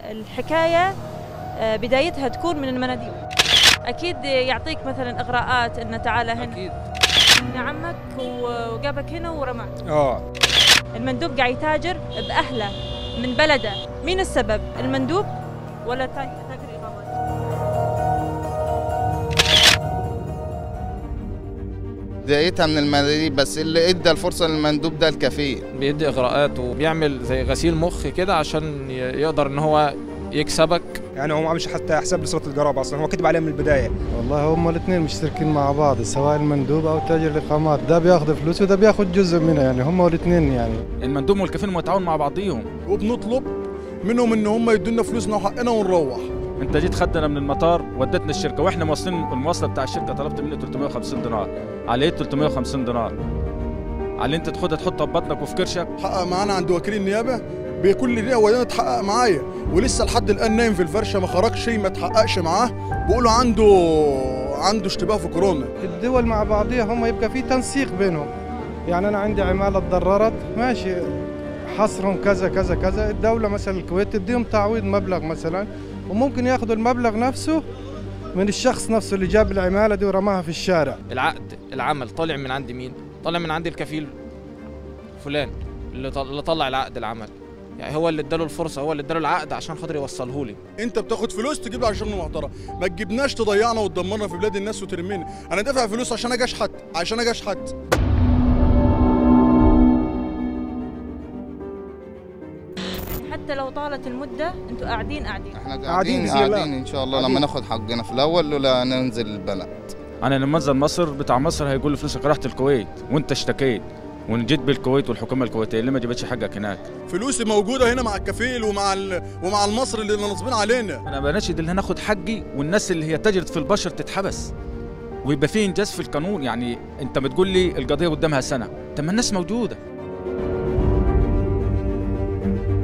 الحكايه آه، بدايتها تكون من المناديب اكيد يعطيك مثلا اغراءات انه تعال هنا اكيد إن عمك وجابك هنا ورماك اه المندوب قاعد يتاجر باهله من بلده مين السبب المندوب ولا تا- تاجر اقامات بدايتها من المناديب بس اللي ادى الفرصه للمندوب ده الكفيل بيدي اغراءات وبيعمل زي غسيل مخ كده عشان ي- يقدر ان هو يكسبك يعني هو ما عملش حتى حساب لصله القرابه اصلا هو كتب عليها من البدايه والله هم الاثنين مشتركين مع بعض سواء المندوب او تاجر الاقامات ده بياخذ فلوس وده بياخذ جزء منها يعني هم الاثنين يعني المندوب والكفيل متعاون مع بعضيهم وبنطلب منهم ان هم يدونا فلوسنا وحقنا ونروح انت جيت خدنا من المطار ودتنا الشركه واحنا واصلين المواصله بتاع الشركه طلبت مني 350 دينار عليه 350 دينار على اللي انت تاخدها تحطها في بطنك وفي كرشك حقق معانا عند وكيل النيابه بكل دقيقه ودانا اتحقق معايا ولسه لحد الان نايم في الفرشه ما خرجش ما اتحققش معاه بيقولوا عنده عنده اشتباه في كورونا الدول مع بعضها هم يبقى في تنسيق بينهم يعني انا عندي عماله اتضررت ماشي حصرهم كذا كذا كذا الدوله مثلا الكويت تديهم تعويض مبلغ مثلا وممكن ياخذوا المبلغ نفسه من الشخص نفسه اللي جاب العماله دي ورماها في الشارع العقد العمل طالع من عند مين طالع من عند الكفيل فلان اللي طل- اللي طلع العقد العمل يعني هو اللي اداله الفرصه هو اللي اداله العقد عشان خاطر يوصله لي انت بتاخد فلوس تجيب لي على شغل محترم ما تجيبناش تضيعنا وتدمرنا في بلاد الناس وترمينا انا دافع فلوس عشان اجي اشحت عشان اجي اشحت حتى لو طالت المده انتوا قاعدين قاعدين احنا قاعدين قاعدين بإذن الله. قاعدين ان شاء الله قاعدين. لما ناخد حقنا في الاول ولا ننزل البلد انا لما انزل مصر بتاع مصر هيقول لي فلوسك راحت الكويت وانت اشتكيت وجيت بالكويت والحكومه الكويتيه اللي ما جابتش حقك هناك فلوسي موجوده هنا مع الكفيل ومع ال... ومع المصري اللي ناصبين علينا انا بناشد اللي هناخد حقي والناس اللي هي تجرت في البشر تتحبس ويبقى في انجاز في القانون يعني انت بتقول لي القضيه قدامها سنه طب ما الناس موجوده